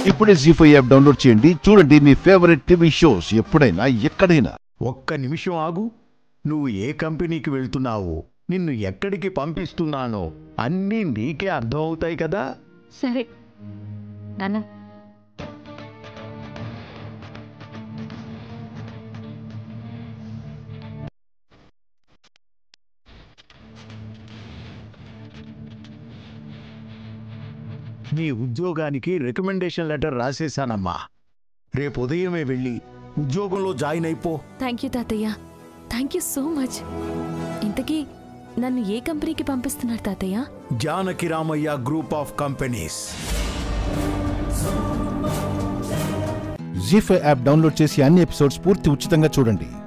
ఇప్పుడే G five app download చేయండి చూడండి మీ ఫేవరెట్ టీవీ షోస్ ఎప్పుడైనా ఎక్కడైనా ఒక్క నిమిషం ఆగు నువ్వు ఏ కంపెనీకి వెళ్తున్నావు నిన్ను ఎక్కడికి పంపిస్తున్నానో అన్నీ నీకే అర్థమవుతాయి కదా సరే నాన్న నీ ఉద్యోగానికి రికమెండేషన్ లెటర్ రాసేశానమ్మా రేపు ఉదయమే వెళ్ళి ఉద్యోగంలో జాయిన్ అయిపో థ్యాంక్ యూ తాతయ్య థ్యాంక్ యూ సో మచ్ ఇంతకీ నన్ను ఏ కంపెనీకి పంపిస్తున్నారు తాతయ్య Janaki Ramayya group of companies Zee five app download చేసి అన్ని ఎపిసోడ్స్ పూర్తి ఉచితంగా చూడండి